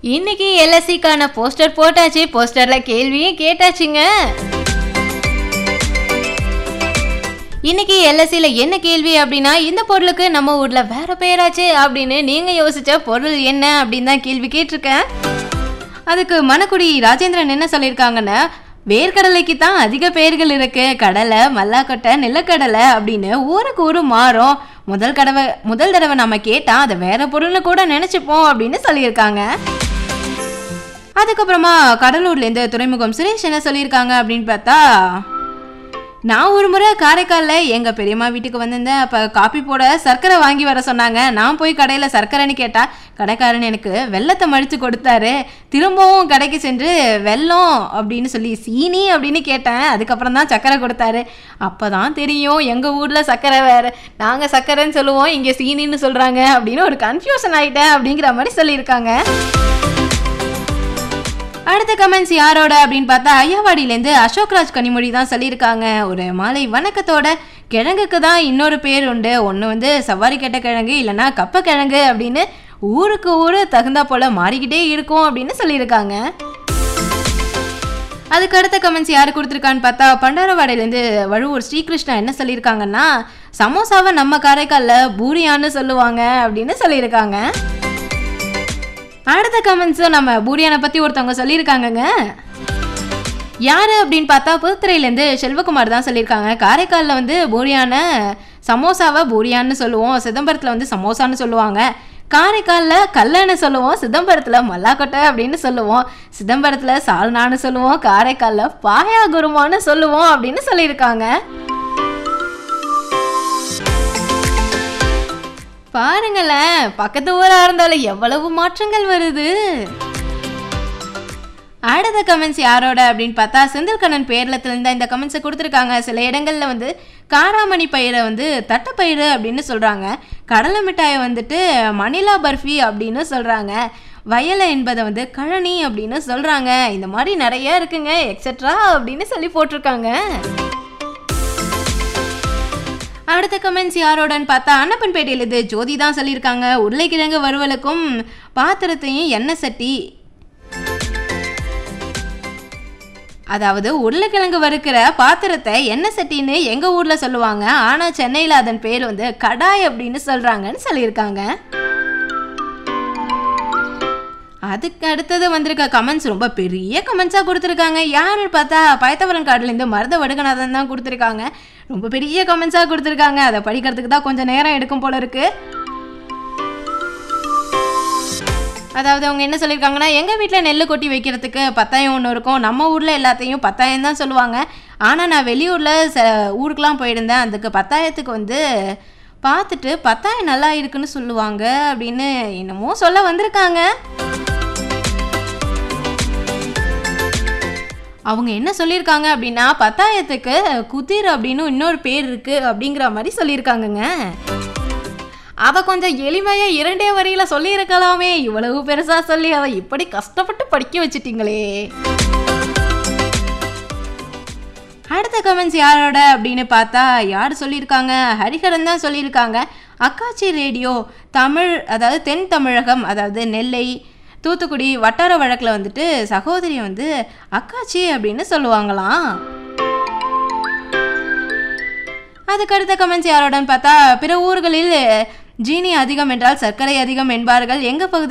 இன்னைக்கு எல்எஸ்சிக்கான போஸ்டர் போட்டாச்சு போஸ்டர்ல கேள்வியும் கேட்டாச்சுங்க இன்னைக்கு எல்எஸ்சியில் என்ன கேள்வி அப்படின்னா இந்த பொருளுக்கு நம்ம ஊர்ல வேற பேராச்சு அப்படின்னு நீங்க யோசிச்ச பொருள் என்ன அப்படின்னு தான் கேள்வி கேட்டிருக்கேன் அதுக்கு மணக்குடி ராஜேந்திரன் என்ன சொல்லியிருக்காங்கன்னா வேர்க்கடலைக்கு தான் அதிக பெயர்கள் இருக்கு கடலை மல்லாக்கொட்டை நிலக்கடலை அப்படின்னு ஊருக்கு ஊரு மாறும் முதல் கடவை முதல் தடவை நம்ம கேட்டா அதை வேற பொருள்னு கூட நினைச்சுப்போம் அப்படின்னு சொல்லியிருக்காங்க அதுக்கப்புறமா கடலூர்லேருந்து துறைமுகம் சுரேஷ் என்ன சொல்லியிருக்காங்க அப்படின்னு பார்த்தா நான் ஒரு முறை காரைக்காலில் எங்கள் பெரியம்மா வீட்டுக்கு வந்திருந்தேன் அப்போ காப்பி போட சர்க்கரை வாங்கி வர சொன்னாங்க நான் போய் கடையில் சர்க்கரைன்னு கேட்டால் கடைக்காரன் எனக்கு வெள்ளத்தை மடித்து கொடுத்தாரு திரும்பவும் கடைக்கு சென்று வெல்லம் அப்படின்னு சொல்லி சீனி அப்படின்னு கேட்டேன் அதுக்கப்புறம் தான் சர்க்கரை கொடுத்தாரு அப்போ தான் தெரியும் எங்கள் ஊரில் சர்க்கரை வேறு நாங்கள் சர்க்கரைன்னு சொல்லுவோம் இங்கே சீனின்னு சொல்கிறாங்க அப்படின்னு ஒரு கன்ஃபியூஷன் ஆகிட்டேன் அப்படிங்கிற மாதிரி சொல்லியிருக்காங்க அடுத்த கமெண்ட்ஸ் யாரோட அப்படின்னு பார்த்தா ஐயாவாடியிலேருந்து அசோக்ராஜ் கனிமொழி தான் சொல்லியிருக்காங்க ஒரு மாலை வணக்கத்தோட கிழங்குக்கு தான் இன்னொரு பேர் உண்டு ஒன்று வந்து சவாரி கெட்ட கிழங்கு இல்லைன்னா கப்ப கிழங்கு அப்படின்னு ஊருக்கு ஊர் தகுந்தா போல மாறிக்கிட்டே இருக்கும் அப்படின்னு சொல்லியிருக்காங்க அதுக்கு அடுத்த கமெண்ட்ஸ் யார் கொடுத்துருக்கான்னு பார்த்தா பண்டாரவாடையிலேருந்து வழுவூர் ஸ்ரீகிருஷ்ணா என்ன சொல்லியிருக்காங்கன்னா சமோசாவை நம்ம காரைக்காலில் பூரியான்னு சொல்லுவாங்க அப்படின்னு சொல்லியிருக்காங்க அடுத்த கமெண்ட்ஸும் நம்ம பூரியானை பற்றி ஒருத்தவங்க சொல்லியிருக்காங்கங்க யார் அப்படின்னு பார்த்தா புதுத்துறையிலேருந்து செல்வகுமார் தான் சொல்லியிருக்காங்க காரைக்காலில் வந்து பூரியான சமோசாவை பூரியான்னு சொல்லுவோம் சிதம்பரத்தில் வந்து சமோசான்னு சொல்லுவாங்க காரைக்காலில் கல்லன்னு சொல்லுவோம் சிதம்பரத்தில் மல்லாக்கொட்டை அப்படின்னு சொல்லுவோம் சிதம்பரத்தில் சால்னான்னு சொல்லுவோம் காரைக்காலில் பாயா குருமான்னு சொல்லுவோம் அப்படின்னு சொல்லியிருக்காங்க பாருங்களேன் பக்கத்து ஊரா இருந்தாலும் எவ்வளவு மாற்றங்கள் வருது அடுத்த கமெண்ட்ஸ் யாரோட அப்படின்னு பார்த்தா செந்தில்கண்ணன் பேர்லத்துல இந்த கமெண்ட்ஸை கொடுத்துருக்காங்க சில இடங்கள்ல வந்து காராமணி பயிரை வந்து தட்டைப்பயிறு அப்படின்னு சொல்றாங்க கடலை மிட்டாயை வந்துட்டு மணிலா பர்ஃபி அப்படின்னு சொல்றாங்க வயலை என்பதை வந்து கழனி அப்படின்னு சொல்றாங்க இந்த மாதிரி நிறைய இருக்குங்க எக்ஸெட்ரா அப்படின்னு சொல்லி போட்டிருக்காங்க அடுத்த கமெண்ட்ஸ் யாரோடன்னு பார்த்தா அன்னப்பன்பேட்டையில் இது ஜோதி தான் சொல்லியிருக்காங்க உருளைக்கிழங்கு வறுவலுக்கும் பாத்திரத்தையும் எண்ணெய் சட்டி அதாவது உருளைக்கிழங்கு வறுக்கிற பாத்திரத்தை எண்ணெய் சட்டின்னு எங்கள் ஊரில் சொல்லுவாங்க ஆனால் சென்னையில் அதன் பேர் வந்து கடாய் அப்படின்னு சொல்கிறாங்கன்னு சொல்லியிருக்காங்க அதுக்கு அடுத்தது வந்திருக்க கமெண்ட்ஸ் ரொம்ப பெரிய கமெண்ட்ஸாக கொடுத்துருக்காங்க யாருன்னு பார்த்தா பயத்தவரன் காடுலேருந்து மருத வடுகநாதன் தான் கொடுத்துருக்காங்க ரொம்ப பெரிய கமெண்ட்ஸாக கொடுத்துருக்காங்க அதை படிக்கிறதுக்கு தான் கொஞ்சம் நேரம் எடுக்கும் போல இருக்கு அதாவது அவங்க என்ன சொல்லியிருக்காங்கன்னா எங்கள் வீட்டில் நெல் கொட்டி வைக்கிறதுக்கு பத்தாயம் ஒன்று இருக்கும் நம்ம ஊரில் எல்லாத்தையும் பத்தாயம் தான் சொல்லுவாங்க ஆனால் நான் வெளியூரில் ச ஊருக்கெலாம் போயிருந்தேன் அதுக்கு பத்தாயத்துக்கு வந்து பார்த்துட்டு பத்தாயம் நல்லா இருக்குன்னு சொல்லுவாங்க அப்படின்னு என்னமோ சொல்ல வந்திருக்காங்க அவங்க என்ன சொல்லியிருக்காங்க அப்படின்னா பத்தாயத்துக்கு குதிர் அப்படின்னு இன்னொரு பேர் இருக்கு அப்படிங்கிற மாதிரி சொல்லியிருக்காங்கங்க அதை கொஞ்சம் எளிமையா இரண்டே வரியில சொல்லியிருக்கலாமே இவ்வளவு பெருசா சொல்லி அதை இப்படி கஷ்டப்பட்டு படிக்க வச்சிட்டீங்களே அடுத்த கமெண்ட்ஸ் யாரோட அப்படின்னு பார்த்தா யார் சொல்லியிருக்காங்க ஹரிஹரன் தான் சொல்லியிருக்காங்க அக்காச்சி ரேடியோ தமிழ் அதாவது தென் தமிழகம் அதாவது நெல்லை தூத்துக்குடி வட்டார வழக்கில் வந்துட்டு சகோதரியை வந்து அக்காச்சி அப்படின்னு சொல்லுவாங்களாம் அதுக்கு அடுத்த கமெண்ட்ஸ் யாரோடன்னு பார்த்தா பிற ஊர்களில் ஜீனி அதிகம் என்றால் சர்க்கரை அதிகம் என்பார்கள் எங்கள் பகுதி